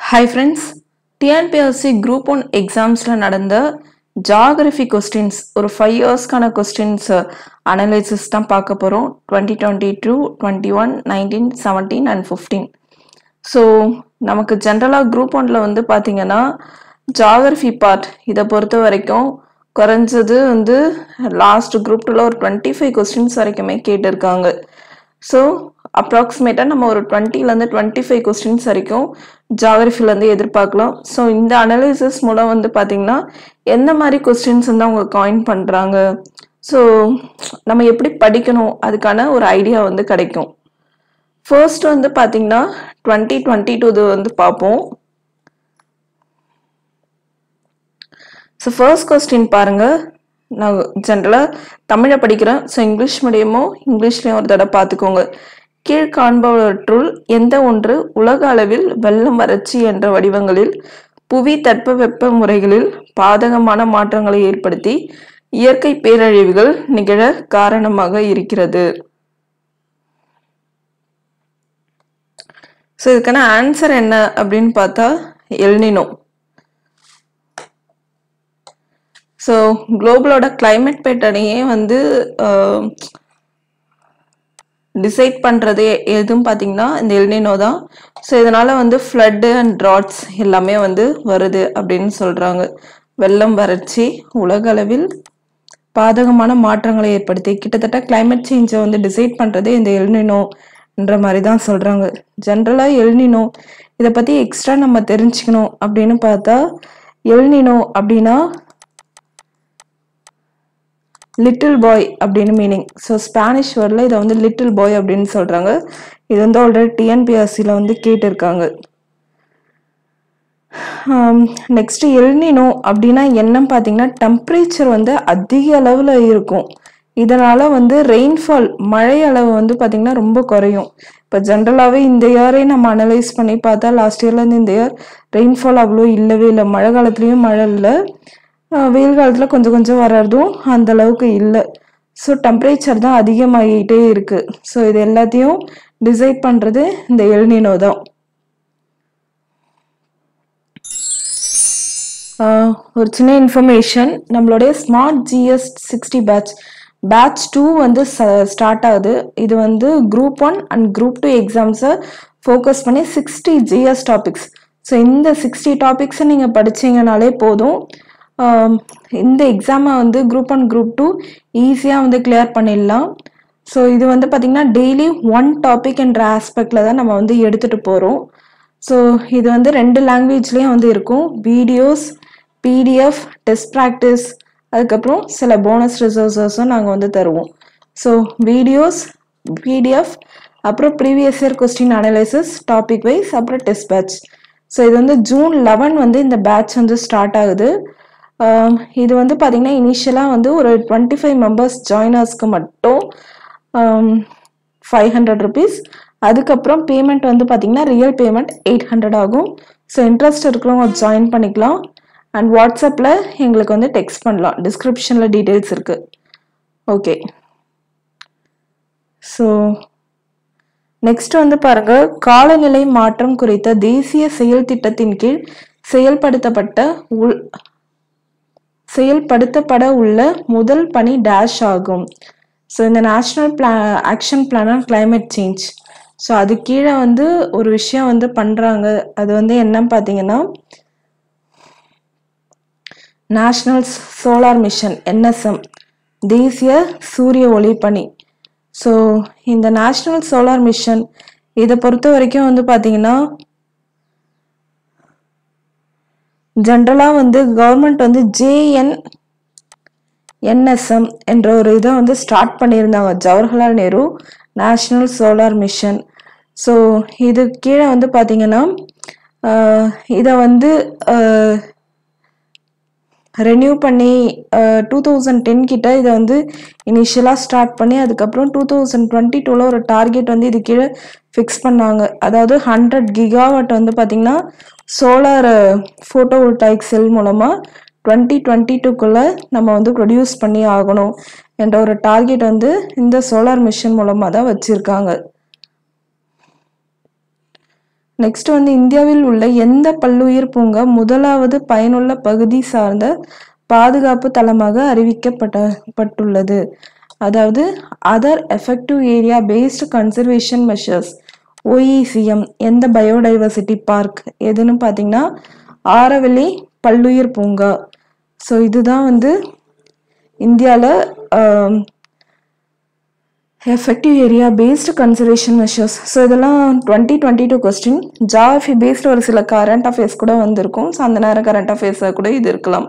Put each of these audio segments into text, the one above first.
hi friends TNPSC group one எக்ஸாம்ஸில் நடந்த geography questions ஒரு ஃபைவ் இயர்ஸ்க்கான கொஸ்டின்ஸ் அனலைசிஸ் தான் பார்க்க போகிறோம் twenty twenty two twenty one nineteen seventeen and fifteen so நமக்கு ஜென்ரலாக குரூப் ஒன்ல வந்து பார்த்தீங்கன்னா ஜாகிரஃபி பார்ட் இதை பொறுத்த வரைக்கும் குறைஞ்சது வந்து லாஸ்ட் குரூப் டூவில் ஒரு டுவெண்ட்டி ஃபைவ் கொஸ்டின்ஸ் வரைக்குமே கேட்டிருக்காங்க ஸோ அப்ராக்சிமேட்டாக நம்ம ஒரு டுவெண்ட்டிலேருந்து டுவெண்ட்டி ஃபைவ் கொஸ்டின்ஸ் வரைக்கும் ஜாகிரஃபிலேருந்து எதிர்பார்க்கலாம் ஸோ இந்த அனலிசிஸ் மூலம் வந்து பார்த்தீங்கன்னா எந்த மாதிரி கொஸ்டின்ஸ் வந்து அவங்க காயின் பண்ணுறாங்க ஸோ நம்ம எப்படி படிக்கணும் அதுக்கான ஒரு ஐடியா வந்து கிடைக்கும் ஃபர்ஸ்ட் வந்து பார்த்தீங்கன்னா டுவெண்ட்டி டுவெண்ட்டி டூ வந்து பார்ப்போம் ஸோ ஃபர்ஸ்ட் கொஸ்டின் பாருங்க நான் ஜென்ரலாக தமிழை படிக்கிறேன் ஸோ இங்கிலீஷ் மீடியமோ இங்கிலீஷ்லேயும் ஒரு தடவை பார்த்துக்கோங்க கீழ்காண்பவற்றுள் எந்த ஒன்று உலக அளவில் வெள்ளம் வறட்சி என்ற வடிவங்களில் புவி தட்பவெப்ப முறைகளில் பாதகமான மாற்றங்களை ஏற்படுத்தி இயற்கை பேரழிவுகள் நிகழ காரணமாக இருக்கிறது ஸோ இதுக்கான ஆன்சர் என்ன அப்படின்னு பார்த்தா எல்னினோ ஸோ குளோபலோட கிளைமேட் பேட்டர்னையே வந்து டிசைட் பண்ணுறது எதுவும் பார்த்தீங்கன்னா இந்த எல்னினோ தான் ஸோ இதனால் வந்து ஃப்ளட்டு அண்ட் ட்ராட்ஸ் எல்லாமே வந்து வருது அப்படின்னு சொல்கிறாங்க வெள்ளம் வறட்சி உலக அளவில் பாதகமான மாற்றங்களை ஏற்படுத்தி கிட்டத்தட்ட கிளைமேட் சேஞ்சை வந்து டிசைட் பண்ணுறதே இந்த எல்னினோன்ற மாதிரி தான் சொல்கிறாங்க ஜென்ரலாக எல்னினோ இதை பற்றி எக்ஸ்ட்ரா நம்ம தெரிஞ்சுக்கணும் அப்படின்னு பார்த்தா எல்னினோ அப்படின்னா லிட்டில் பாய் அப்படின்னு மீனிங் ஸோ ஸ்பானிஷ் வேர்டில் இதை வந்து லிட்டில் பாய் அப்படின்னு சொல்கிறாங்க இது வந்து ஆல்ரெடி டிஎன்பிஎஸ்சியில் வந்து கேட்டிருக்காங்க நெக்ஸ்ட் எல்னினோ அப்படின்னா என்னன்னு பார்த்தீங்கன்னா டெம்பரேச்சர் வந்து அதிக அளவில் இருக்கும் இதனால் வந்து ரெயின்ஃபால் மழை அளவு வந்து பார்த்திங்கன்னா ரொம்ப குறையும் இப்போ ஜென்ரலாகவே இந்த இயரே நம்ம அனலைஸ் பண்ணி பார்த்தா லாஸ்ட் இயர்லேருந்து இந்த இயர் ரெயின்ஃபால் அவ்வளோ இல்லவே இல்லை மழை காலத்துலேயும் மழை இல்லை வெயில் காலத்தில் கொஞ்சம் கொஞ்சம் வர்றதும் அந்த அளவுக்கு இல்லை ஸோ டெம்பரேச்சர் தான் அதிகமாகிட்டே இருக்குது ஸோ இது எல்லாத்தையும் டிசைட் பண்ணுறது இந்த எல்னினோ தான் ஒரு சின்ன இன்ஃபர்மேஷன் நம்மளுடைய smart GS sixty batch batch two வந்து ஸ்டார்ட் ஆகுது இது வந்து group one and group two எக்ஸாம்ஸை ஃபோக்கஸ் பண்ணி சிக்ஸ்டி ஜிஎஸ் டாபிக்ஸ் ஸோ இந்த சிக்ஸ்டி டாபிக்ஸை நீங்கள் படிச்சீங்கனாலே போதும் இந்த எக்ஸாமை வந்து குரூப் ஒன் குரூப் டூ ஈஸியாக வந்து கிளியர் பண்ணிடலாம் ஸோ இது வந்து பார்த்திங்கன்னா டெய்லி ஒன் டாபிக் என்ற ஆஸ்பெக்டில் தான் நம்ம வந்து எடுத்துகிட்டு போகிறோம் ஸோ இது வந்து ரெண்டு லாங்குவேஜ்லேயும் வந்து இருக்கும் வீடியோஸ் பிடிஎஃப் டெஸ்ட் ப்ராக்டிஸ் அதுக்கப்புறம் சில போனஸ் ரிசோர்ஸஸும் நாங்கள் வந்து தருவோம் ஸோ வீடியோஸ் பிடிஎஃப் அப்புறம் previous year question analysis topic wise அப்புறம் டெஸ்ட் பேட்ச் ஸோ இது வந்து ஜூன் லெவன் வந்து இந்த பேட்ச் வந்து ஸ்டார்ட் ஆகுது இது வந்து பார்த்திங்கன்னா இனிஷியலாக வந்து ஒரு டுவெண்ட்டி ஃபைவ் மெம்பர்ஸ் ஜாயினர்ஸ்க்கு மட்டும் ஃபைவ் ஹண்ட்ரட் ருபீஸ் அதுக்கப்புறம் பேமெண்ட் வந்து பார்த்திங்கன்னா ரியல் பேமெண்ட் எயிட் ஹண்ட்ரட் ஆகும் ஸோ இன்ட்ரெஸ்ட் இருக்கிறவங்க ஜாயின் பண்ணிக்கலாம் அண்ட் வாட்ஸ்அப்பில் எங்களுக்கு வந்து டெக்ஸ்ட் பண்ணலாம் டிஸ்கிரிப்ஷனில் டீட்டெயில்ஸ் இருக்குது ஓகே ஸோ நெக்ஸ்ட் வந்து பாருங்க காலநிலை மாற்றம் குறித்த தேசிய செயல் திட்டத்தின் கீழ் செயல்படுத்தப்பட்ட உள் செயல்படுத்தப்பட உள்ள முதல் பணி டேஷ் ஆகும் ஸோ இந்த நேஷ்னல் பிளா action plan on climate change so அது கீழே வந்து ஒரு விஷயம் வந்து பண்ணுறாங்க அது வந்து என்னன்னு பார்த்தீங்கன்னா நேஷ்னல் சோலார் மிஷன் என்எஸ்எம் தேசிய சூரிய ஒளி பணி ஸோ இந்த நேஷ்னல் சோலார் மிஷன் இதை பொறுத்த வரைக்கும் வந்து பார்த்தீங்கன்னா ஜென்ரலாக வந்து கவர்மெண்ட் வந்து ஜேஎன் என்எஸ்எம் என்ற ஒரு இதை வந்து ஸ்டார்ட் பண்ணியிருந்தாங்க Jawaharlal Nehru national solar mission so இது கீழே வந்து பார்த்தீங்கன்னா இதை வந்து ரெனியூ பண்ணி டூ தௌசண்ட் டென் கிட்ட இதை வந்து இனிஷியலாக ஸ்டார்ட் பண்ணி அதுக்கப்புறம் டூ தௌசண்ட் டுவெண்ட்டி டூவில் ஒரு டார்கெட் வந்து இது கீழே ஃபிக்ஸ் பண்ணாங்க அதாவது ஹண்ட்ரட் கிகாவாட் வந்து பார்த்திங்கன்னா சோலார் ஃபோட்டோவோல்டாயிக் செல் மூலமாக டுவெண்ட்டி டுவெண்ட்டி டூக்குள்ளே நம்ம வந்து ப்ரொடியூஸ் பண்ணி ஆகணும் என்ற ஒரு டார்கெட் வந்து இந்த சோலார் மிஷன் மூலமாக தான் வச்சுருக்காங்க நெக்ஸ்ட் வந்து இந்தியாவில் உள்ள எந்த பல்லுயிர் பூங்கா முதலாவது பயனுள்ள பகுதி சார்ந்த பாதுகாப்பு தளமாக அறிவிக்கப்பட்ட பட்டுள்ளது அதாவது other effective area based conservation measures OECM எந்த பயோடைவர்சிட்டி பார்க் எதுன்னு பார்த்தீங்கன்னா ஆரவல்லி பல்லுயிர் பூங்கா ஸோ இதுதான் வந்து இந்தியாவில் effective area based conservation measures so இதெல்லாம் டுவெண்ட்டி டுவெண்ட்டி டூ கொஸ்டின் ஜாஃபி பேஸ்டு ஒரு சில கரண்ட் அஃபேர்ஸ் கூட வந்திருக்கும் ஸோ அந்த நேரம் கரண்ட் அஃபேர்ஸாக கூட இது இருக்கலாம்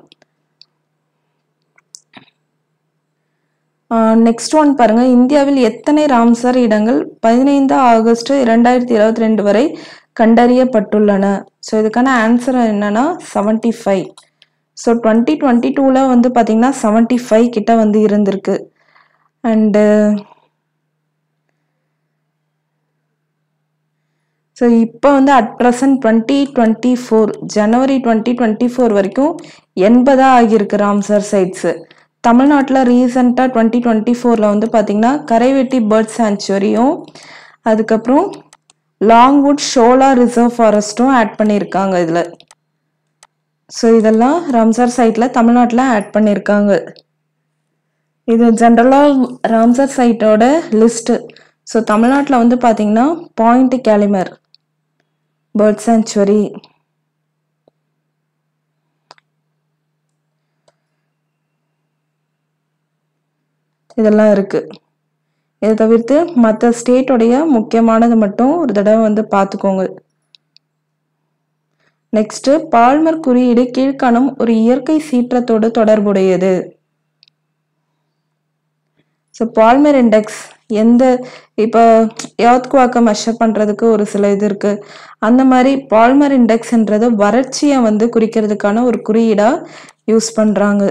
நெக்ஸ்ட் ஒன் பாருங்க இந்தியாவில் எத்தனை ராம்சர் இடங்கள் பதினைந்து ஆகஸ்ட் இரண்டாயிரத்தி இருபத்தி ரெண்டு வரை கண்டறியப்பட்டுள்ளன ஸோ இதுக்கான ஆன்சர் என்னன்னா seventy five so twenty twenty டூவில் வந்து பார்த்தீங்கன்னா செவன்டி ஃபைவ் கிட்ட வந்து இருந்திருக்கு அண்டு ஸோ இப்போ வந்து at present twenty twenty four ஜனவரி டுவெண்ட்டி டுவெண்ட்டி ஃபோர் வரைக்கும் எண்பதாக ஆகியிருக்கு ராம்சர் சைட்ஸு தமிழ்நாட்டில் ரீசெண்டாக டுவெண்ட்டி டுவெண்ட்டி ஃபோரில் வந்து பார்த்திங்கன்னா கரைவெட்டி பேர்ட் சாங்சுவரியும் அதுக்கப்புறம் லாங்வுட் ஷோலா ரிசர்வ் ஃபாரஸ்ட்டும் ஆட் பண்ணியிருக்காங்க இதில் ஸோ இதெல்லாம் ராம்சர் சைட்டில் தமிழ்நாட்டில் ஆட் பண்ணியிருக்காங்க இது ஜென்ரலாக ராம்சர் சைட்டோட லிஸ்ட்டு ஸோ தமிழ்நாட்டில் வந்து பார்த்தீங்கன்னா பாயிண்ட் கேலிமர் பேர்ட் சாங்சுவரி இதெல்லாம் இருக்கு இதை தவிர்த்து மற்ற ஸ்டேட்டோடைய முக்கியமானது மட்டும் ஒரு தடவை வந்து பார்த்துக்கோங்க நெக்ஸ்ட் பால்மர் குறியீடு கீழ்காணும் ஒரு இயற்கை சீற்றத்தோடு தொடர்புடையது ஸோ பால்மர் இண்டெக்ஸ் எந்த இப்போ எர்த்குவாக்கை மெஷர் பண்ணுறதுக்கு ஒரு சில இது இருக்கு அந்த மாதிரி பால்மர் இண்டெக்ஸ்ன்றது வறட்சியை வந்து குறிக்கிறதுக்கான ஒரு குறியீடாக யூஸ் பண்ணுறாங்க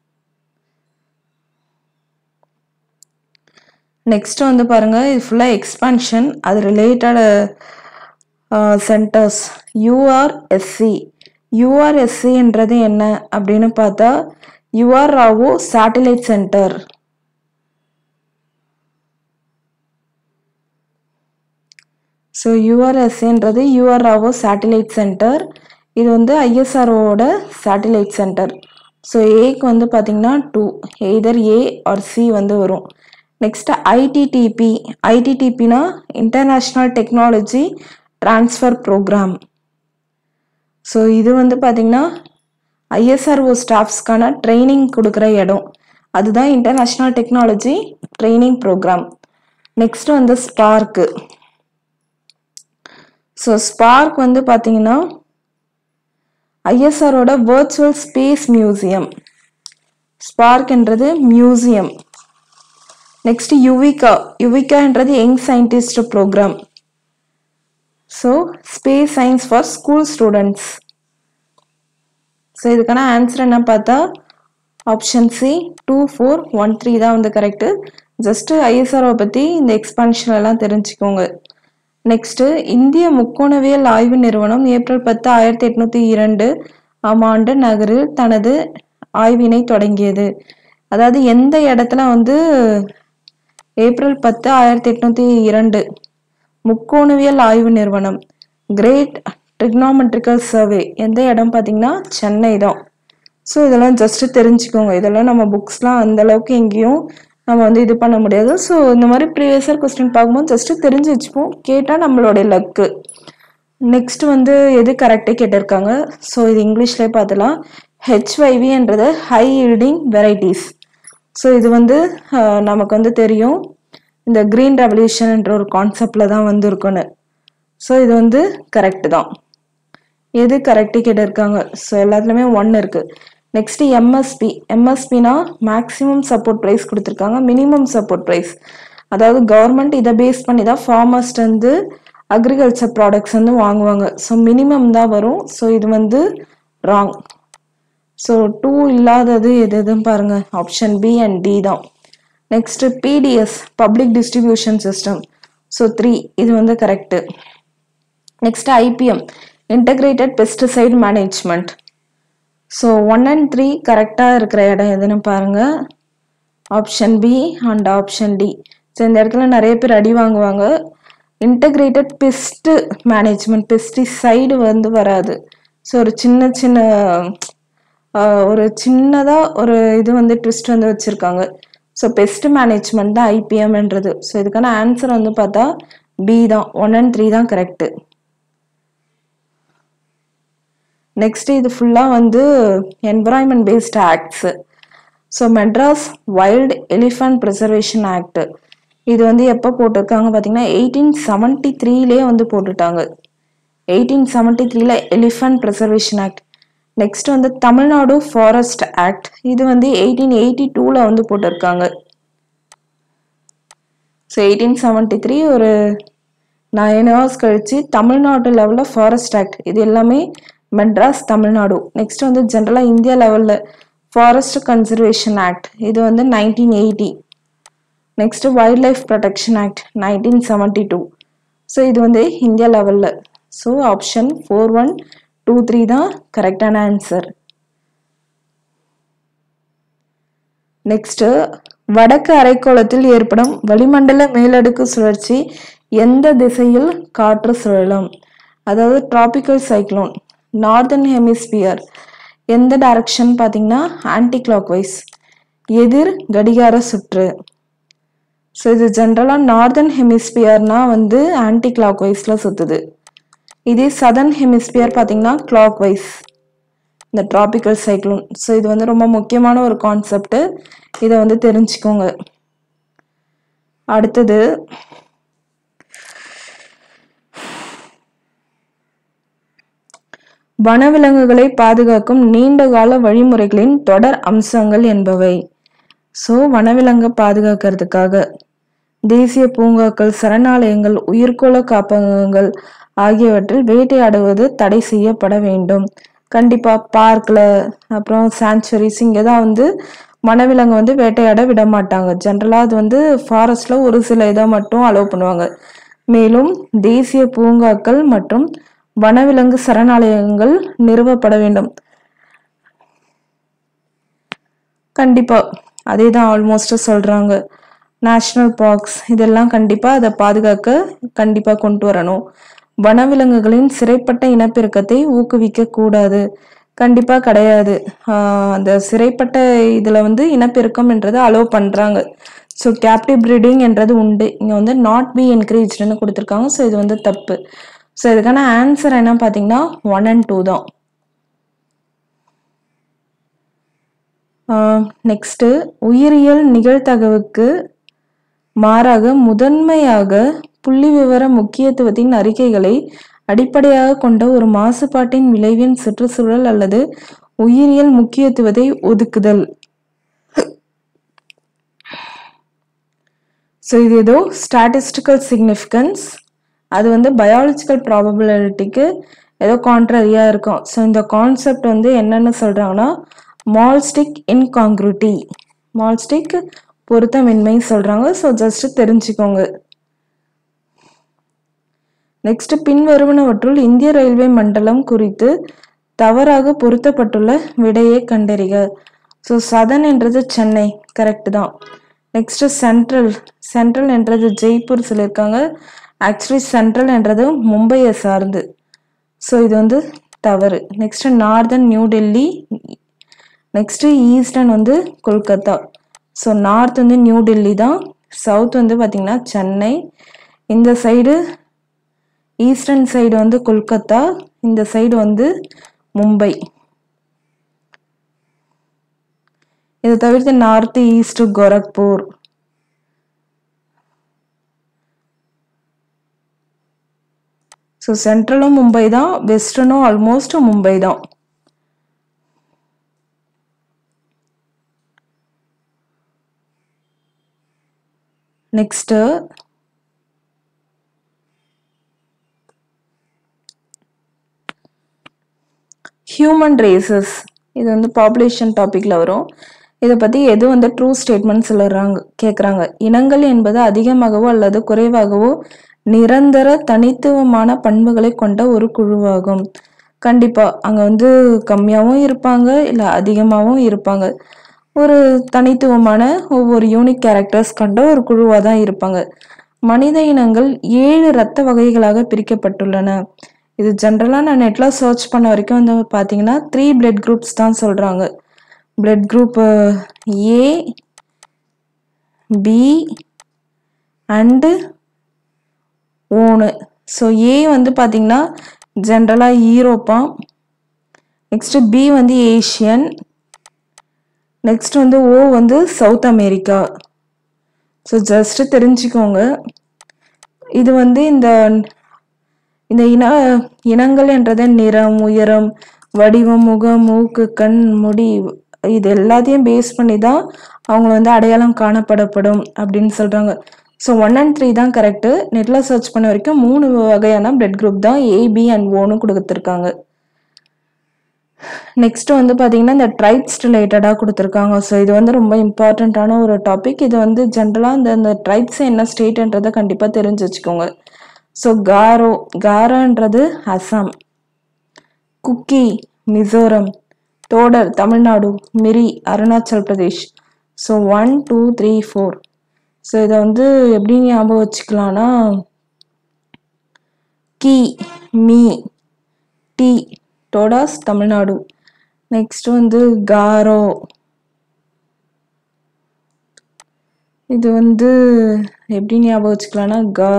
நெக்ஸ்ட் வந்து பாருங்க இது ஃபுல்லாக எக்ஸ்பான்ஷன் அது ரிலேட்டட் சென்டர்ஸ் யூஆர்எஸ்சி யூஆர்எஸ்சின்றது என்ன அப்படின்னு பார்த்தா UR Rao satellite centre so யூஆர்எஸ்சின்றது யூஆர் ராவோ சேட்டிலைட் சென்டர் இது வந்து ஐஎஸ்ஆர்ஓட சேட்டிலைட் சென்டர் ஸோ ஏக்கு வந்து பார்த்தீங்கன்னா two either A or C வந்து வரும் நெக்ஸ்ட் ஐடிடிபி ஐடிடிபினா international technology transfer programme so இது வந்து பார்த்தீங்கன்னா ஐஎஸ்ஆர்ஓ ஸ்டாஃப்ஸ்க்கான ட்ரைனிங் கொடுக்குற இடம் அதுதான் international technology training programme next வந்து ஸ்பார்க்கு ஸோ ஸ்பார்க் வந்து பார்த்தீங்கன்னா ஐஎஸ்ஆரோட வர்ச்சுவல் ஸ்பேஸ் மியூசியம் ஸ்பார்க்ன்றது மியூசியம் நெக்ஸ்ட் யுவிகா யுவிகான்றது young scientist program so space science for school students so இதுக்கான ஆன்சர் என்ன பார்த்தா option C two four one three தான் வந்து கரெக்டு ஜஸ்ட்டு ஐஎஸ்ஆர்ஓ பற்றி இந்த எக்ஸ்பான்ஷன் எல்லாம் தெரிஞ்சுக்கோங்க நெக்ஸ்ட்டு இந்திய முக்கோணவியல் ஆய்வு நிறுவனம் ஏப்ரல் பத்து ஆயிரத்தி எட்நூத்தி இரண்டு ஆம் ஆண்டு நகரில் தனது ஆய்வினை தொடங்கியது அதாவது எந்த இடத்துல வந்து ஏப்ரல் பத்து ஆயிரத்தி எட்நூத்தி இரண்டு முக்கோணவியல் ஆய்வு நிறுவனம் கிரேட் ட்ரிக்னாமெட்ரிக்கல் சர்வே எந்த இடம் பார்த்தீங்கன்னா சென்னை தான் ஸோ இதெல்லாம் ஜஸ்ட் தெரிஞ்சுக்கோங்க இதெல்லாம் நம்ம புக்ஸ்லாம் அந்த அளவுக்கு எங்கேயும் நம்ம வந்து இது பண்ண முடியாது ஸோ இந்த மாதிரி ப்ரீவியஸர் கொஸ்டின் பார்க்கும்போது ஜஸ்ட் தெரிஞ்சு வச்சுப்போம் கேட்டால் நம்மளுடைய லக்கு நெக்ஸ்ட் வந்து எது கரெக்டாக கேட்டிருக்காங்க ஸோ இது இங்கிலீஷ்லேயே பார்த்துலாம் ஹெச்வைவின்றது ஹை ஈல்டிங் வெரைட்டிஸ் ஸோ இது வந்து ஆஹ், நமக்கு வந்து தெரியும் இந்த க்ரீன் ரெவல்யூஷன்ன்ற ஒரு கான்செப்டில் தான் வந்து இருக்குன்னு ஸோ இது வந்து கரெக்ட் தான் எது கரெக்டு கேட்டிருக்காங்க ஸோ எல்லாத்துலேயுமே ஒன்று இருக்குது நெக்ஸ்ட் எம்எஸ்பி எம்எஸ்பினா மேக்ஸிமம் சப்போர்ட் ப்ரைஸ் கொடுத்துருக்காங்க மினிமம் சப்போர்ட் ப்ரைஸ் அதாவது கவர்மெண்ட் இதை பேஸ் பண்ணி தான் ஃபார்மர்ஸ்ட் வந்து அக்ரிகல்ச்சர் ப்ராடக்ட்ஸ் வந்து வாங்குவாங்க ஸோ மினிமம் தான் வரும் ஸோ இது வந்து ராங் ஸோ டூ இல்லாதது எது எதுன்னு பாருங்க ஆப்ஷன் பி அண்ட் டி தான் next PDS public distribution system so three இது வந்து correct next IPM integrated pesticide management so one and three கரெக்டாக இருக்கிற இடம் எதுன்னு பாருங்க option B and option D so இந்த இடத்துல நிறைய பேர் அடி வாங்குவாங்க இன்டகிரேட்டட் பெஸ்ட் மேனேஜ்மெண்ட் பெஸ்டிசைடு வந்து வராது ஸோ ஒரு சின்ன சின்ன ஆஹ், ஒரு சின்னதாக ஒரு இது வந்து ட்விஸ்ட் வந்து வச்சுருக்காங்க ஸோ பெஸ்ட் மேனேஜ்மெண்ட் தான் ஐபிஎம்ன்றது ஸோ இதுக்கான ஆன்சர் வந்து பார்த்தா பி தான் ஒன் அண்ட் த்ரீ தான் கரெக்டு நெக்ஸ்ட் இது ஃபுல்லாக வந்து environment based acts so Madras wild elephant preservation act இது வந்து எப்போ போட்டிருக்காங்க பார்த்தீங்கன்னா எயிட்டீன் செவன்ட்டி த்ரீலே வந்து போட்டுட்டாங்க எயிட்டீன் செவன்ட்டி த்ரீல எலிஃபண்ட் ப்ரிசர்வேஷன் ஆக்ட் நெக்ஸ்ட் வந்து தமிழ்நாடு ஃபாரஸ்ட் ஆக்ட் இது வந்து எயிட்டீன் எயிட்டி டூவில் வந்து போட்டிருக்காங்க ஸோ எயிட்டீன் செவன்ட்டி த்ரீ ஒரு நைன் ஹவர்ஸ் கழிச்சு தமிழ்நாடு லெவலில் ஃபாரஸ்ட் ஆக்ட் இது எல்லாமே மெட்ராஸ் தமிழ்நாடு நெக்ஸ்ட் வந்து ஜென்ரலாக இந்தியா லெவலில் ஃபாரஸ்ட் கன்சர்வேஷன் ஆக்ட் இது வந்து nineteen eighty next wild life protection act nineteen seventy two so இது வந்து இந்தியா லெவலில் so option four one two three தான் கரெக்டான ஆன்சர் நெக்ஸ்ட் வடக்கு அரைக்கோளத்தில் ஏற்படும் வளிமண்டல மேலடுக்கு சுழற்சி எந்த திசையில் காற்று சுழலும் அதாவது டிராபிக்கல் சைக்ளோன் நார்தர்ன் ஹெமிஸ்பியர் எந்த டைரக்ஷன் பார்த்தீங்கன்னா ஆன்டி கிளாக்வைஸ் எதிர் கடிகார சுற்று ஸோ இது ஜென்ரலாக நார்தர்ன் ஹெமிஸ்பியர்னா வந்து ஆன்டி கிளாக்வைஸில் சுற்றுது இதே சதர்ன் ஹெமிஸ்பியர் பார்த்தீங்கன்னா கிளாக்வைஸ் இந்த டிராபிக்கல் சைக்ளோன் ஸோ இது வந்து ரொம்ப முக்கியமான ஒரு கான்செப்ட் இதை வந்து தெரிஞ்சுக்கோங்க அடுத்தது வனவிலங்குகளை பாதுகாக்கும் நீண்டகால வழிமுறைகளின் தொடர் அம்சங்கள் என்பவை ஸோ வனவிலங்கை பாதுகாக்கிறதுக்காக தேசிய பூங்காக்கள் சரணாலயங்கள் உயிர்கோள காப்பகங்கள் ஆகியவற்றில் வேட்டையாடுவது தடை செய்யப்பட வேண்டும் கண்டிப்பா பார்க்ல அப்புறம் சாங்சுரிஸ் இங்கே தான் வந்து வனவிலங்கு வந்து வேட்டையாட விட மாட்டாங்க ஜென்ரலாக அது வந்து ஃபாரஸ்ட்ல ஒரு சில இதை மட்டும் அலோவ் பண்ணுவாங்க மேலும் தேசிய பூங்காக்கள் மற்றும் வனவிலங்கு சரணாலயங்கள் நிறுவப்பட வேண்டும் கண்டிப்பா அதே தான் ஆல்மோஸ்ட் சொல்றாங்க நேஷ்னல் பார்க்ஸ் இதெல்லாம் கண்டிப்பா அதை பாதுகாக்க கண்டிப்பா கொண்டு வரணும் வனவிலங்குகளின் சிறைப்பட்ட இனப்பெருக்கத்தை ஊக்குவிக்க கூடாது கண்டிப்பா கிடையாது ஆஹ் அந்த சிறைப்பட்ட இதுல வந்து இனப்பெருக்கம்ன்றது அலோவ் பண்றாங்க ஸோ கேப்டிவ் ப்ரீடிங் என்றது உண்டு இங்க வந்து நாட் பி என்கரேஜ்னு கொடுத்துருக்காங்க ஸோ இது வந்து தப்பு ஸோ இதுக்கான ஆன்சர் என்ன பார்த்தீங்கன்னா ஒன் அண்ட் டூ தான் நெக்ஸ்ட்டு உயிரியல் நிகழ்தகவுக்கு மாறாக முதன்மையாக புள்ளிவிவர முக்கியத்துவத்தின் அறிக்கைகளை அடிப்படையாக கொண்ட ஒரு மாசுபாட்டின் விளைவின் சுற்றுச்சூழல் அல்லது உயிரியல் முக்கியத்துவத்தை ஒதுக்குதல் ஸோ இது ஏதோ ஸ்டாட்டிஸ்டிக்கல் சிக்னிஃபிகன்ஸ் அது வந்து பயாலஜிக்கல் ப்ராபபிலிட்டிக்கு ஏதோ கான்ட்ரரியாக இருக்கும் ஸோ இந்த கான்செப்ட் வந்து என்னென்னு சொல்கிறாங்கன்னா மால்ஸ்டிக் இன்காங்க்ரிட்டி மால்ஸ்டிக் பொருத்தமின்மை சொல்கிறாங்க ஸோ ஜஸ்ட் தெரிஞ்சுக்கோங்க நெக்ஸ்ட் பின்வருவனவற்றுள் இந்திய ரயில்வே மண்டலம் குறித்து தவறாக பொருத்தப்பட்டுள்ள விடையை கண்டறிக ஸோ சதன் என்றது சென்னை கரெக்ட் தான் நெக்ஸ்ட் சென்ட்ரல் சென்ட்ரல் என்றது ஜெய்ப்பூர் சொல்லியிருக்காங்க ஆக்சுவலி சென்ட்ரல் என்றது மும்பையை சார்ந்து ஸோ இது வந்து தவறு next northern new Delhi next eastern வந்து கொல்கத்தா ஸோ நார்த் வந்து நியூ டெல்லி தான் சவுத் வந்து பார்த்திங்கன்னா சென்னை இந்த சைடு ஈஸ்டர்ன் சைடு வந்து கொல்கத்தா இந்த சைடு வந்து மும்பை இதை தவிர்த்து நார்த் ஈஸ்ட் கோரக்பூர் ஸோ சென்ட்ரலும் மும்பை தான் வெஸ்டர்னும் ஆல்மோஸ்ட் மும்பை தான் நெக்ஸ்ட்டு ஹியூமன் ரேசஸ் இது வந்து பாப்புலேஷன் டாபிக்ல வரும் இதை பத்தி எது வந்து ட்ரூ ஸ்டேட்மெண்ட் சொல்லுறாங்க கேட்குறாங்க இனங்கள் என்பது அதிகமாகவோ அல்லது குறைவாகவோ நிரந்தர தனித்துவமான பண்புகளை கொண்ட ஒரு குழுவாகும் கண்டிப்பா அங்க வந்து கம்மியாவும் இருப்பாங்க இல்ல அதிகமாகவும் இருப்பாங்க ஒரு தனித்துவமான ஒவ்வொரு யூனிக் கேரக்டர்ஸ் கொண்ட ஒரு குழுவாக தான் இருப்பாங்க மனித இனங்கள் ஏழு இரத்த வகைகளாக பிரிக்கப்பட்டுள்ளன இது ஜென்ரலாக நான் நெட்டில் சர்ச் பண்ண வரைக்கும் வந்து பார்த்தீங்கன்னா த்ரீ பிளட் குரூப்ஸ் தான் சொல்கிறாங்க blood group A B and ஓனு ஸோ ஏ வந்து பார்த்தீங்கன்னா ஜென்ரலாக ஈரோப்பா நெக்ஸ்ட்டு பி வந்து ஏஷியன் நெக்ஸ்ட் வந்து ஓ வந்து சவுத் அமெரிக்கா ஸோ ஜஸ்ட்டு தெரிஞ்சுக்கோங்க இது வந்து இந்த இந்த இன இனங்கள் என்றதை நிறம் உயரம் வடிவம் முகம் மூக்கு கண் முடி இது எல்லாத்தையும் பேஸ் பண்ணி தான் அவங்க வந்து அடையாளம் காணப்படப்படும் அப்படின்னு சொல்கிறாங்க ஸோ ஒன் அண்ட் த்ரீ தான் கரெக்டு நெட்டில் சர்ச் பண்ண வரைக்கும் மூணு வகையான பிளட் குரூப் தான் ஏபி அண்ட் ஓன்னு கொடுத்துருக்காங்க நெக்ஸ்ட் வந்து பார்த்தீங்கன்னா இந்த ட்ரைப்ஸ் ரிலேட்டடாக கொடுத்துருக்காங்க ஸோ இது வந்து ரொம்ப இம்பார்ட்டண்ட்டான ஒரு டாபிக் இது வந்து ஜென்ரலாக இந்த இந்த ட்ரைப்ஸ் என்ன ஸ்டேட்ன்றதை கண்டிப்பாக தெரிஞ்சு வச்சுக்கோங்க ஸோ காரோ காரோன்றது Assam Kuki Mizoram Todar Tamil Nadu Miri Arunachal Pradesh so one two three four so இதை வந்து எப்படி ஞாபகம் வச்சுக்கலாம்னா கி மீ டி டோடாஸ் தமிழ்நாடு நெக்ஸ்ட் வந்து காரோ இது வந்து எப்படி ஞாபகம் வச்சுக்கலாம்னா கா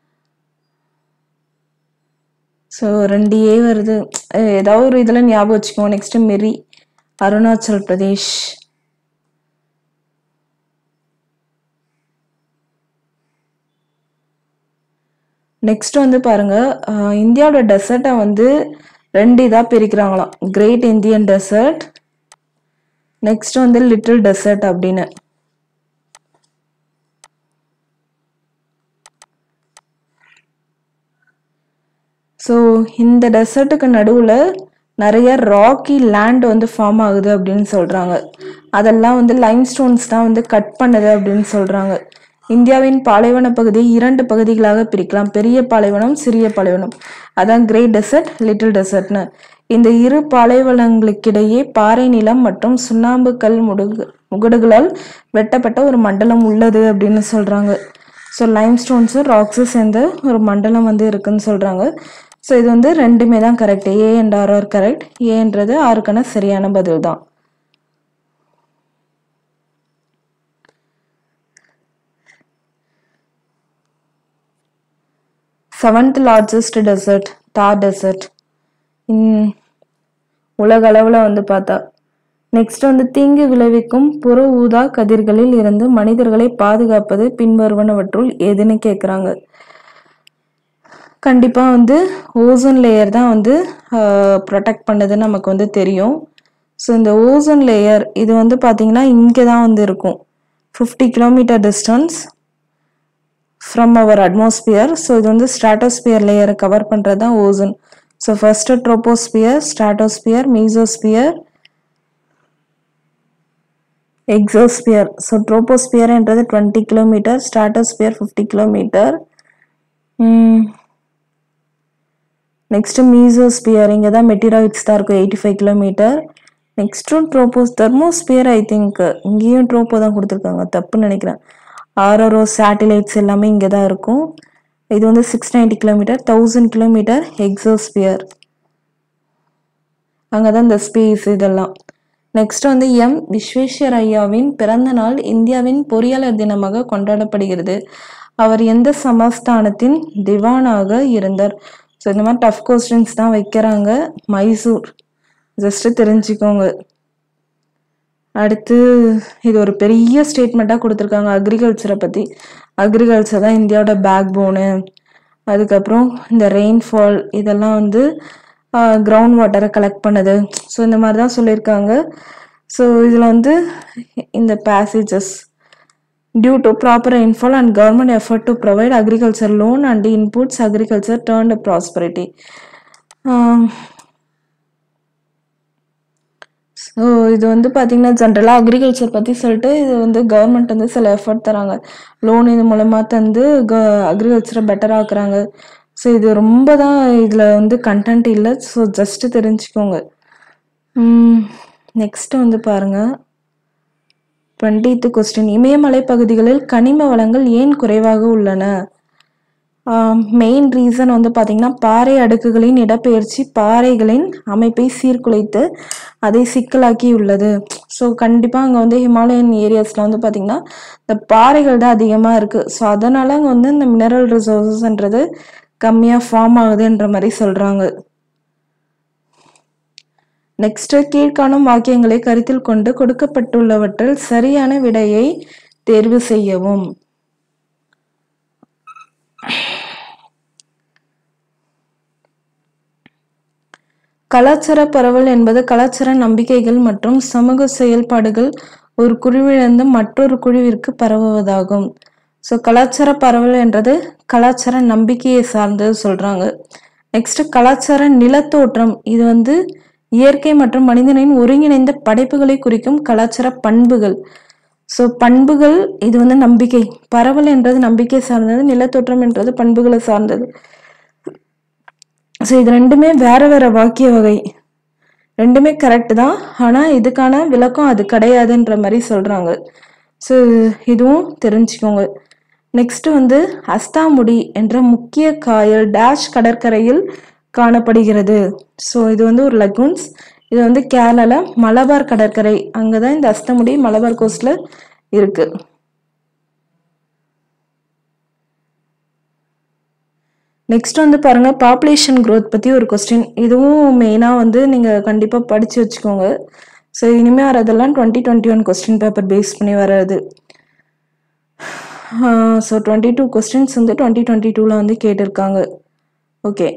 ஸோ ரெண்டு ஏ வருது அஹ் ஏதாவது ஒரு இதில் ஞாபகம் வச்சுக்கோங்க நெக்ஸ்ட் மெரி அருணாச்சல் பிரதேஷ் நெக்ஸ்ட் வந்து பாருங்க அஹ் இந்தியாவோட டெசர்ட்டை வந்து ரெண்டு இதாக பிரிக்கிறாங்களாம் கிரேட் இந்தியன் டெசர்ட் நெக்ஸ்ட் வந்து லிட்டில் டெசர்ட் அப்படின்னு ஸோ இந்த டெசர்ட்டுக்கு நடுவில் நிறைய ராக்கி லேண்ட் வந்து ஃபார்ம் ஆகுது அப்படின்னு சொல்கிறாங்க அதெல்லாம் வந்து லைம்ஸ்டோன்ஸ் தான் வந்து கட் பண்ணுது அப்படின்னு சொல்கிறாங்க இந்தியாவின் பாலைவன பகுதியை இரண்டு பகுதிகளாக பிரிக்கலாம் பெரிய பாலைவனம் சிறிய பாலைவனம் அதான் கிரேட் டெசர்ட் லிட்டில் டெசர்ட்னு இந்த இரு பாலைவனங்களுக்கிடையே பாறை நிலம் மற்றும் சுண்ணாம்பு கல் முடுகு முகடுகளால் வெட்டப்பட்ட ஒரு மண்டலம் உள்ளது அப்படின்னு சொல்கிறாங்க ஸோ லைம்ஸ்டோன்ஸும் ராக்ஸும் சேர்ந்த ஒரு மண்டலம் வந்து இருக்குன்னு சொல்கிறாங்க ஸோ இது வந்து ரெண்டுமே தான் correct A and R R correct ஏன்றது ஆருக்கான சரியான பதில் தான் seventh largest desert Thar desert in உலக அளவில் வந்து பார்த்தா நெக்ஸ்ட் வந்து தீங்கு விளைவிக்கும் புற ஊதா கதிர்களில் இருந்து மனிதர்களை பாதுகாப்பது பின்வருவனவற்றுள் எதுன்னு கேட்குறாங்க கண்டிப்பாக வந்து ஓசோன் லேயர் தான் வந்து ப்ரொடெக்ட் பண்ணுதுன்னு நமக்கு வந்து தெரியும் ஸோ இந்த ஓசோன் லேயர் இது வந்து பார்த்தீங்கன்னா இங்கே தான் வந்து இருக்கும் fifty kilometre distance from our atmosphere so இது வந்து ஸ்ட்ராட்டோஸ்பியர் லேயரை கவர் பண்ணுறது தான் ozone so first troposphere stratosphere mesosphere exosphere so ட்ரோபோஸ்பியர்ன்றது twenty kilometre stratosphere fifty kilometre next mesosphere இங்கே தான் மெட்டிராய்ட்ஸ் தான் இருக்கும் எயிட்டி ஃபைவ் கிலோமீட்டர் நெக்ஸ்ட்டு ட்ரோபோஸ் தெர்மோஸ்பியர் ஐ திங்க் இங்கேயும் ட்ரோப்போ தான் கொடுத்துருக்காங்க தப்புன்னு நினைக்கிறேன் ஆர்ஆர்ஓ சேட்டிலைட்ஸ் எல்லாமே இங்கே தான் இருக்கும் இது வந்து six ninety kilometre thousand kilometre exosphere அங்கே தான் இந்த ஸ்பேஸ் இதெல்லாம் நெக்ஸ்ட் வந்து எம் விஸ்வேஸ்வர் ஐயாவின் பிறந்த நாள் இந்தியாவின் பொறியாளர் தினமாக கொண்டாடப்படுகிறது அவர் எந்த சமஸ்தானத்தின் திவானாக இருந்தார் ஸோ இந்த மாதிரி டஃப் கொஸ்டின்ஸ் தான் வைக்கிறாங்க மைசூர் ஜஸ்ட் தெரிஞ்சுக்கோங்க அடுத்து இது ஒரு பெரிய ஸ்டேட்மெண்ட்டாக கொடுத்துருக்காங்க அக்ரிகல்ச்சரை பற்றி அக்ரிகல்ச்சர் தான் இந்தியாவோட பேக் போனு அதுக்கப்புறம் இந்த ரெயின்ஃபால் இதெல்லாம் வந்து கிரவுண்ட் வாட்டரை கலெக்ட் பண்ணுது ஸோ இந்த மாதிரி தான் சொல்லியிருக்காங்க ஸோ இதில் வந்து இந்த passages due to proper infall and government effort to provide agriculture loan and inputs agriculture turned prosperity so இது வந்து பார்த்தீங்கன்னா ஜென்ரலாக அக்ரிகல்ச்சர் பற்றி சொல்லிட்டு இது வந்து கவர்மெண்ட் வந்து சில எஃபர்ட் தராங்க லோன் இது மூலமாக தந்து க அக்ரிகல்ச்சரை பெட்டர் ஆக்குறாங்க ஸோ இது ரொம்ப தான் இதில் வந்து கண்டென்ட் இல்லை ஸோ ஜஸ்ட்டு தெரிஞ்சுக்கோங்க நெக்ஸ்ட் வந்து பாருங்க டுவெண்ட்டித்து கொஸ்டின் இமயமலை பகுதிகளில் கனிம வளங்கள் ஏன் குறைவாக உள்ளன மெயின் ரீசன் வந்து பார்த்திங்கன்னா பாறை அடுக்குகளின் இடப்பெயர்ச்சி பாறைகளின் அமைப்பை சீர்குலைத்து அதை சிக்கலாக்கி உள்ளது ஸோ கண்டிப்பாக அங்கே வந்து ஹிமாலயன் ஏரியாஸில் வந்து பார்த்திங்கன்னா இந்த பாறைகள் தான் அதிகமாக இருக்குது ஸோ அதனால் அங்கே வந்து இந்த மினரல் ரிசோர்ஸஸ்ன்றது கம்மியாக ஃபார்ம் ஆகுதுன்ற மாதிரி சொல்கிறாங்க நெக்ஸ்ட் கீழ்காணும் வாக்கியங்களை கருத்தில் கொண்டு கொடுக்கப்பட்டுள்ளவற்றில் சரியான விடையை தேர்வு செய்யவும் கலாச்சார பரவல் என்பது கலாச்சார நம்பிக்கைகள் மற்றும் சமூக செயல்பாடுகள் ஒரு குழுவிலிருந்து மற்றொரு குழுவிற்கு பரவுவதாகும் ஸோ கலாச்சார பரவல் என்றது கலாச்சார நம்பிக்கையை சார்ந்தது சொல்றாங்க நெக்ஸ்ட் கலாச்சார நிலத்தோற்றம் இது வந்து இயற்கை மற்றும் மனிதனின் ஒருங்கிணைந்த படைப்புகளை குறிக்கும் கலாச்சார பண்புகள் ஸோ பண்புகள் இது வந்து நம்பிக்கை பரவல் என்றது நம்பிக்கை சார்ந்தது நிலத்தோற்றம் என்றது பண்புகளை சார்ந்தது ஸோ இது ரெண்டுமே வேற வேற வாக்கிய வகை ரெண்டுமே கரெக்ட் தான் ஆனால் இதுக்கான விளக்கம் அது கிடையாதுன்ற மாதிரி சொல்கிறாங்க ஸோ இதுவும் தெரிஞ்சுக்கோங்க நெக்ஸ்ட் வந்து அஸ்தாமுடி என்ற முக்கிய காயல் டேஷ் கடற்கரையில் காணப்படுகிறது ஸோ இது வந்து ஒரு லகுன்ஸ் இது வந்து கேரளால மலபார் கடற்கரை அங்கே தான் இந்த அஸ்தமுடி மலபார் கோஸ்ட்ல இருக்கு நெக்ஸ்ட் வந்து பாருங்க பாப்புலேஷன் growth பத்தி ஒரு கொஸ்டின் இதுவும் மெயினா வந்து நீங்க கண்டிப்பா படிச்சு வச்சுக்கோங்க ஸோ இனிமே வரதெல்லாம் twenty twenty one question paper base பண்ணி வர்றது ஸோ டுவெண்ட்டி டூ கொஸ்டின்ஸ் வந்து டுவெண்ட்டி டுவெண்ட்டி டூவில் வந்து கேட்டிருக்காங்க ஓகே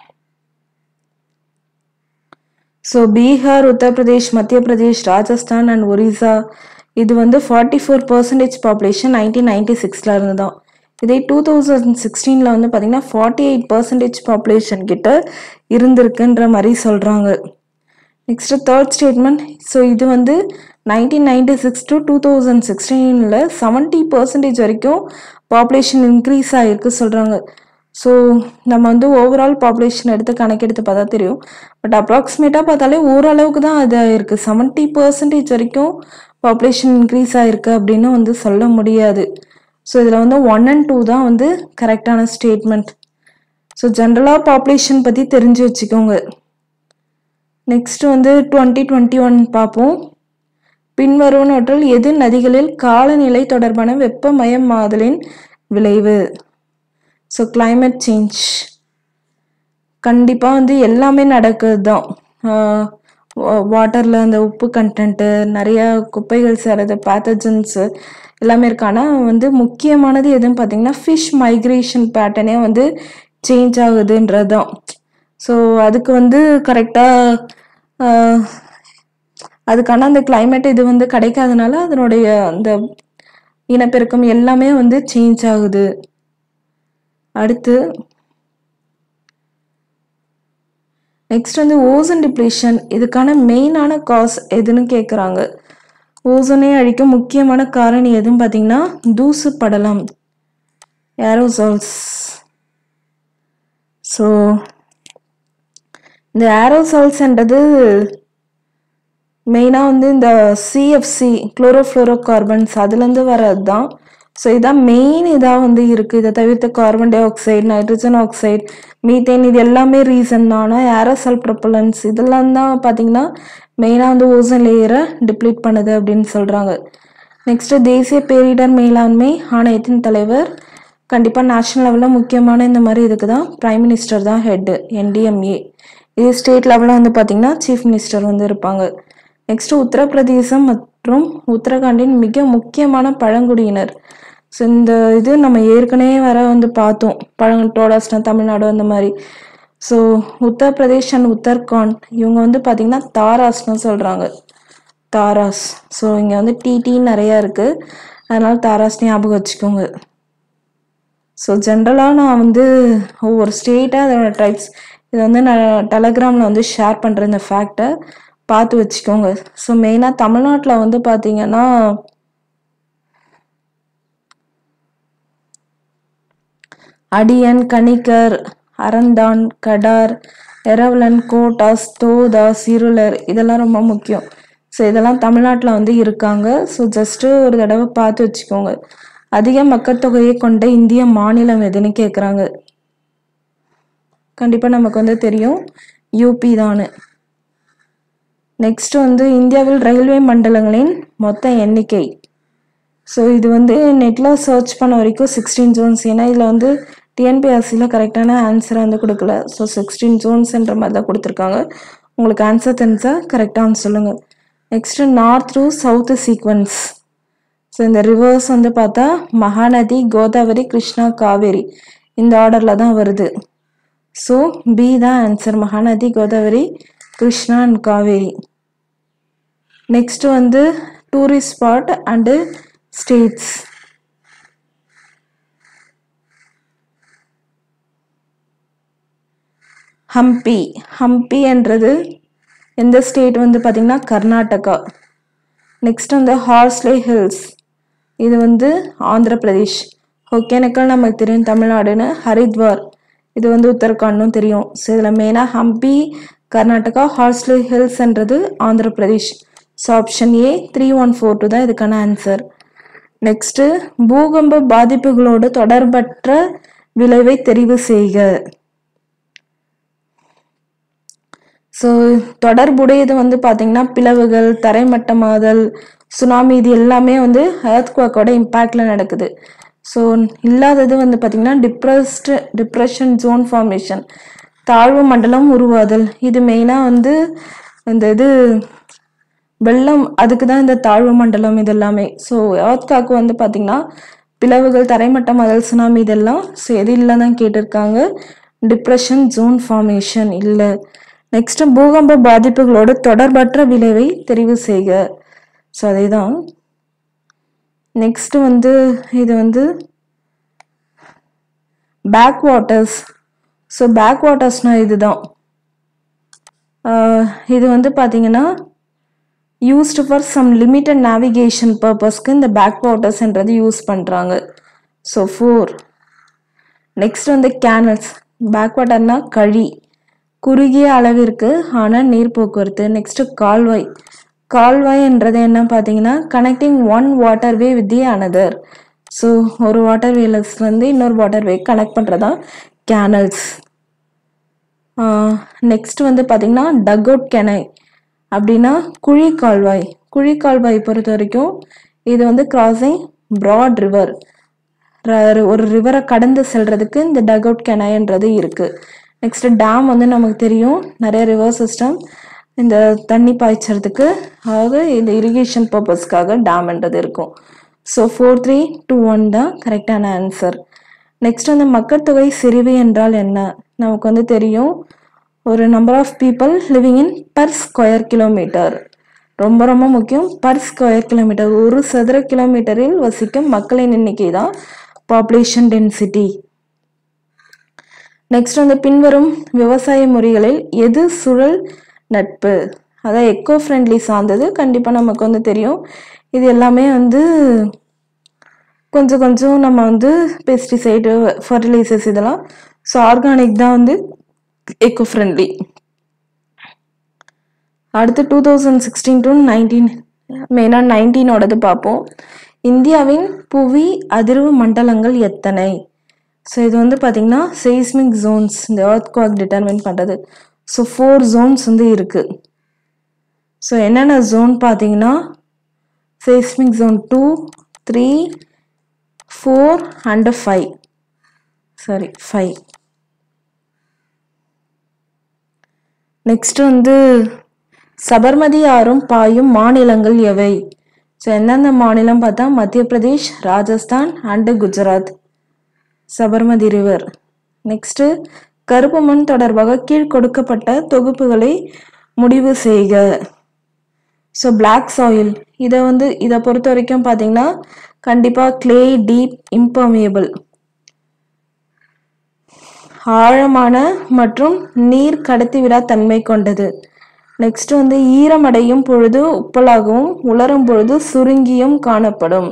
ஸோ பீகார் உத்தரப்பிரதேஷ் மத்திய பிரதேஷ் ராஜஸ்தான் அண்ட் ஒரிசா இது வந்து forty four percentage population nineteen ninety சிக்ஸில் இருந்து தான் இதே டூ தௌசண்ட் சிக்ஸ்டீனில் வந்து பார்த்தீங்கன்னா ஃபார்ட்டி எயிட் பர்சன்டேஜ் பாப்புலேஷன் கிட்ட இருந்திருக்குன்ற மாதிரி சொல்கிறாங்க நெக்ஸ்ட் தேர்ட் ஸ்டேட்மெண்ட் ஸோ இது வந்து nineteen ninety six to two thousand சிக்ஸ்டீனில் செவன்ட்டி பர்சன்டேஜ் வரைக்கும் பாப்புலேஷன் இன்க்ரீஸ் ஆகிருக்கு சொல்கிறாங்க ஸோ நம்ம வந்து ஓவரால் பாப்புலேஷன் எடுத்து கணக்கெடுத்து பார்த்தா தெரியும் பட் அப்ராக்சிமேட்டாக பார்த்தாலே ஓரளவுக்கு தான் அது இருக்குது செவன்ட்டி பர்சன்டேஜ் வரைக்கும் பாப்புலேஷன் இன்க்ரீஸ் ஆகிருக்கு அப்படின்னு வந்து சொல்ல முடியாது ஸோ இதில் வந்து ஒன் அண்ட் டூ தான் வந்து கரெக்டான ஸ்டேட்மெண்ட் ஸோ ஜென்ரலாக பாப்புலேஷன் பற்றி தெரிஞ்சு வச்சுக்கோங்க நெக்ஸ்ட் வந்து டுவெண்ட்டி டுவெண்ட்டி ஒன் பார்ப்போம் பின்வருவனவற்றில் எது நதிகளில் காலநிலை தொடர்பான வெப்பமயமாதலின் விளைவு ஸோ climate சேஞ்ச் கண்டிப்பாக வந்து எல்லாமே நடக்குது தான் வாட்டரில் அந்த உப்பு கண்டென்ட்டு நிறைய குப்பைகள் சேருது பேத்தஜன்ஸு எல்லாமே இருக்கு ஆனால் வந்து முக்கியமானது எதுன்னு பார்த்தீங்கன்னா ஃபிஷ் மைக்ரேஷன் பேட்டர்னே வந்து சேஞ்ச் ஆகுதுன்றது தான் ஸோ அதுக்கு வந்து கரெக்டாக அதுக்கான அந்த climate இது வந்து கிடைக்காதனால அதனுடைய அந்த இனப்பெருக்கம் எல்லாமே வந்து சேஞ்ச் ஆகுது அடுத்து நெக்ஸ்ட் வந்து ஓசன் டிப்ளீஷன் இதுக்கான மெயினான காஸ் எதுன்னு கேட்குறாங்க ஓசனை அழிக்கும் முக்கியமான காரணி எதுன்னு பார்த்தீங்கன்னா தூசு படலம் ஏரோசால்ஸ் ஸோ இந்த ஏரோசால்ஸ்ன்றது மெயினாக வந்து இந்த சிஎஃப்சி குளோரோஃப்ளோரோ கார்பன்ஸ் அதுலேருந்து வர்றது தான் ஸோ இதான் மெயின் இதாக வந்து இருக்குது இதை தவிர்த்து carbon dioxide nitrogen oxide methane இது எல்லாமே ரீசன் தான் ஆனால் ஏரோசால் ப்ரொப்பலன்ஸ் இதெல்லாம் தான் பார்த்தீங்கன்னா மெயினாக வந்து ஓசன் லேயரை டிப்ளீட் பண்ணுது அப்படின்னு சொல்கிறாங்க நெக்ஸ்ட் தேசிய பேரிடர் மேலாண்மை ஆணையத்தின் தலைவர் கண்டிப்பாக நேஷனல் லெவலில் முக்கியமான இந்த மாதிரி இதுக்கு தான் பிரைம் மினிஸ்டர் தான் ஹெட்டு என்டிஎம்ஏ இது ஸ்டேட் லெவலில் வந்து பார்த்தீங்கன்னா சீஃப் மினிஸ்டர் வந்து இருப்பாங்க நெக்ஸ்ட் உத்தரப்பிரதேசம் மற்றும் உத்தரகாண்டின் மிக முக்கியமான பழங்குடியினர் ஸோ இந்த இது நம்ம ஏற்கனவே வர வந்து பார்த்தோம் பழங் டோடாஸ்னா தமிழ்நாடு அந்த மாதிரி ஸோ உத்தரப்பிரதேஷ் அண்ட் உத்தரகாண்ட் இவங்க வந்து பார்த்தீங்கன்னா தாராஸ்னு சொல்கிறாங்க தாராஸ் ஸோ இங்கே வந்து டிடி நிறையா இருக்குது அதனால தாராஸ் ஞாபகம் வச்சுக்கோங்க ஸோ ஜென்ரலாக நான் வந்து ஒவ்வொரு ஸ்டேட்டாக அதோட டைப்ஸ் இதை வந்து நான் டெலகிராமில் வந்து ஷேர் பண்ணுறேன் இந்த ஃபேக்டை பார்த்து வச்சுக்கோங்க ஸோ மெயினாக தமிழ்நாட்டில் வந்து பார்த்தீங்கன்னா அடியன் கணிக்கர் அரந்தான் கடார் எரவலன் கோட்டாஸ் தோதாஸ் இருளர் இதெல்லாம் ரொம்ப முக்கியம் ஸோ இதெல்லாம் தமிழ்நாட்டில் வந்து இருக்காங்க ஸோ ஜஸ்ட்டு ஒரு தடவை பார்த்து வச்சுக்கோங்க அதிக மக்கள் தொகையை கொண்ட இந்திய மாநிலம் எதுன்னு கேட்குறாங்க கண்டிப்பாக நமக்கு வந்து தெரியும் யூபி தானு நெக்ஸ்ட் வந்து இந்தியாவில் ரயில்வே மண்டலங்களின் மொத்த எண்ணிக்கை ஸோ இது வந்து நெட்டில் சர்ச் பண்ண வரைக்கும் சிக்ஸ்டீன் ஜோன்ஸ் ஏன்னா இதில் வந்து டிஎன்பிஎஸ்சியில் கரெக்டான ஆன்சரை வந்து கொடுக்கல ஸோ சிக்ஸ்டீன் ஜோன்ஸ்ன்ற மாதிரி தான் கொடுத்துருக்காங்க உங்களுக்கு ஆன்சர் தெரிஞ்சால் கரெக்டாக சொல்லுங்கள் next north to south sequence so இந்த ரிவர்ஸ் வந்து பார்த்தா மகாநதி கோதாவரி கிருஷ்ணா காவேரி இந்த ஆர்டரில் தான் வருது ஸோ பி தான் answer Mahanadi Godavari Krishna and Kaveri next வந்து tourist spot and states Hampi Hampi என்றது எந்த ஸ்டேட் வந்து பார்த்திங்கன்னா கர்நாடகா நெக்ஸ்ட் வந்து ஹார்ஸ்லே ஹில்ஸ் இது வந்து ஆந்திர பிரதேஷ் ஒகேனக்கல் நமக்கு தெரியும் தமிழ்நாடுன்னு ஹரித்வார் இது வந்து உத்தரகாண்டும் தெரியும் ஸோ இதில் மெயினாக ஹம்பி கர்நாடகா ஹார்ஸ்லே ஹில்ஸ்ன்றது Andhra Pradesh so option A three one four two தான் இதுக்கான ஆன்சர் நெக்ஸ்ட்டு பூகம்ப பாதிப்புகளோடு தொடர்பற்ற விளைவை தெரிவு செய்க ஸோ தொடர்புடையது வந்து பார்த்தீங்கன்னா பிளவுகள் தரைமட்டமாதல் சுனாமி இது எல்லாமே வந்து எர்த்குவாக்கோட இம்பேக்டில் நடக்குது ஸோ இல்லாதது வந்து பார்த்திங்கன்னா டிப்ரெஸ்டு டிப்ரெஷன் ஜோன் ஃபார்மேஷன் தாழ்வு மண்டலம் உருவாதல் இது மெயினாக வந்து இந்த இது வெள்ளம் அதுக்கு தான் இந்த தாழ்வு மண்டலம் இது எல்லாமே ஸோ எர்த்காக்கு வந்து பார்த்திங்கன்னா பிளவுகள் தரைமட்டம் அதல் சுனாமி இதெல்லாம் ஸோ எது இல்லை தான் கேட்டிருக்காங்க டிப்ரெஷன் ஜோன் ஃபார்மேஷன் இல்லை நெக்ஸ்ட் பூகம்ப பாதிப்புகளோடு தொடர்பற்ற விளைவை தெரிவு செய்க ஸோ அதே தான் நெக்ஸ்ட் வந்து இது வந்து பேக் வாட்டர்ஸ் ஸோ பேக் வாட்டர்ஸ்னால் இதுதான் ஆஹ் இது வந்து பார்த்தீங்கன்னா used for some limited navigation பர்பஸ்க்கு இந்த பேக் வாட்டர்ஸ்ன்றது யூஸ் பண்ணுறாங்க ஸோ ஃபோர் நெக்ஸ்ட் வந்து கேனல்ஸ் பேக் வாட்டர்னா கழி குறுகிய அளவிற்கு ஆனால் நீர் போக்குவரத்து நெக்ஸ்ட் கால்வாய் கால்வாய்ன்றது என்ன பார்த்தீங்கன்னா connecting one water way with the another so ஒரு வாட்டர் வேலஸ்லேருந்து இன்னொரு வாட்டர் வே கனெக்ட் பண்ணுறதா கேனல்ஸ் நெக்ஸ்ட் வந்து பார்த்தீங்கன்னா டக் அவுட் கெனை அப்படின்னா குழி கால்வாய் குழி கால்வாய் பொறுத்த வரைக்கும் இது வந்து கிராசிங் ப்ராட் ரிவர் ஒரு ரிவரை கடந்து செல்றதுக்கு இந்த டக் அவுட் கெனாய்ன்றது இருக்கு நெக்ஸ்ட் டேம் வந்து நமக்கு தெரியும் நிறைய ரிவர் சிஸ்டம் இந்த தண்ணி பாய்ச்சறதுக்கு அதாவது இந்த இரிகேஷன் பர்பஸ்க்காக டேம்ன்றது இருக்கும் so four three two one தான் கரெக்டான ஆன்சர் நெக்ஸ்ட் வந்து மக்கள் தொகை செறிவு என்றால் என்ன நமக்கு வந்து தெரியும் ஒரு number of people living in per square kilometre ரொம்ப ரொம்ப முக்கியம் பர் ஸ்கொயர் கிலோமீட்டர் ஒரு சதுர கிலோமீட்டரில் வசிக்கும் மக்களின் எண்ணிக்கை தான் பாப்புலேஷன் டென்சிட்டி நெக்ஸ்ட் வந்து பின்வரும் விவசாய முறைகளில் எது சுழல் நட்பு அதாவது எக்கோ ஃப்ரெண்ட்லி சார்ந்தது கண்டிப்பாக நமக்கு வந்து தெரியும் இது எல்லாமே வந்து கொஞ்சம் கொஞ்சம் நம்ம வந்து பெஸ்டிசைடு ஃபர்டிலைசர்ஸ் இதெல்லாம் ஸோ ஆர்கானிக் தான் வந்து எக்கோ ஃப்ரெண்ட்லி அடுத்து two thousand sixteen to nineteen மெயினாக நைன்டீனோடது பார்ப்போம் இந்தியாவின் புவி அதிர்வு மண்டலங்கள் எத்தனை ஸோ இது வந்து பார்த்தீங்கன்னா செய்ஸ்மிக் ஜோன்ஸ் இந்த எர்த் குவாக் டிட்டர்மின் பண்ணுறது ஸோ ஃபோர் ஜோன்ஸ் வந்து இருக்குது ஸோ என்னென்ன ஜோன் பார்த்தீங்கன்னா seismic zone two three four and five sorry five next வந்து சபர்மதி ஆறும் பாயும் மாநிலங்கள் எவை ஸோ எந்தெந்த மாநிலம் பார்த்தா Madhya Pradesh Rajasthan and Gujarat Sabarmati river next கருப்பு மண் தொடர்பாக கீழ் கொடுக்கப்பட்ட தொகுப்புகளை முடிவு செய்க ஸோ பிளாக் சாயில் இதை வந்து இதை பொறுத்த வரைக்கும் பார்த்தீங்கன்னா கண்டிப்பாக கிளே டீப் இம்பர்மியபிள் ஆழமான மற்றும் நீர் கடத்திவிடா தன்மை கொண்டது நெக்ஸ்ட் வந்து ஈரமடையும் பொழுது உப்பலாகவும் உலரும் பொழுது சுருங்கியும் காணப்படும்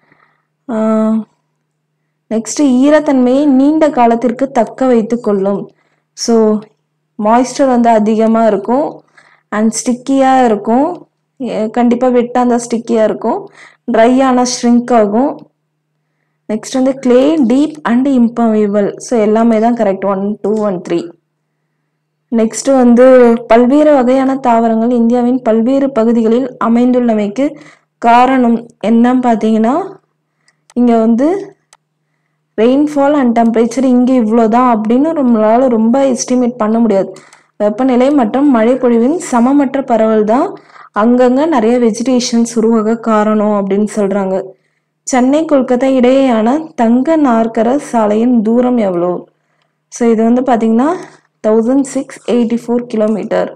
நெக்ஸ்ட் ஈரத்தன்மையை நீண்ட காலத்திற்கு தக்க வைத்து கொள்ளும் ஸோ மாய்ஸ்டர் வந்து அதிகமாக இருக்கும் அண்ட் ஸ்டிக்கியாக இருக்கும் கண்டிப்பாக வெட்டாக இருந்தால் ஸ்டிக்கியாக இருக்கும் ட்ரை ஆனால் ஷ்ரிங்க் ஆகும் நெக்ஸ்ட் வந்து clay deep and impermeable so எல்லாமே தான் correct one two one three next வந்து பல்வேறு வகையான தாவரங்கள் இந்தியாவின் பல்வேறு பகுதிகளில் அமைந்துள்ளமைக்கு காரணம் என்னன்னு பார்த்தீங்கன்னா இங்கே வந்து ரெயின்ஃபால் அண்ட் டெம்பரேச்சர் இங்கே இவ்வளோதான் அப்படின்னு நம்மளால ரொம்ப எஸ்டிமேட் பண்ண முடியாது வெப்பநிலை மற்றும் மழைப்பொழிவின் சமமற்ற பரவல் தான் அங்கங்கே நிறைய வெஜிடேஷன்ஸ் உருவாக காரணம் அப்படின்னு சொல்கிறாங்க சென்னை கொல்கத்தா இடையேயான தங்க நாற்கர சாலையின் தூரம் எவ்வளோ ஸோ இது வந்து பார்த்தீங்கன்னா thousand six eighty four kilometre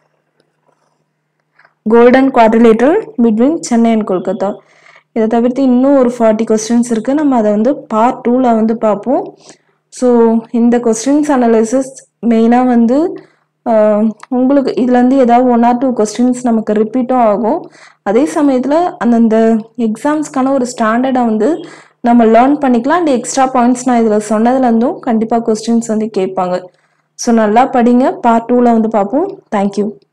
golden quadrilateral between Chennai and Kolkata இதை தவிர்த்து இன்னும் ஒரு ஃபார்ட்டி கொஸ்டின்ஸ் இருக்குது நம்ம அதை வந்து பார்ட் டூவில் வந்து பார்ப்போம் ஸோ இந்த கொஸ்டின்ஸ் அனாலிசிஸ் மெயினாக வந்து ஆஹ், உங்களுக்கு இதுலேருந்து ஏதாவது ஒன் ஆர் டூ கொஸ்டின்ஸ் நமக்கு ரிப்பீட்டும் ஆகும் அதே சமயத்தில் அந்தந்த எக்ஸாம்ஸ்க்கான ஒரு ஸ்டாண்டர்டை வந்து நம்ம லேர்ன் பண்ணிக்கலாம் அண்ட் எக்ஸ்ட்ரா பாயிண்ட்ஸ் நான் இதில் சொன்னதுலேருந்தும் கண்டிப்பாக கொஸ்டின்ஸ் வந்து கேட்பாங்க ஸோ நல்லா படிங்க பார்ட் டூவில் வந்து பார்ப்போம் தேங்க்யூ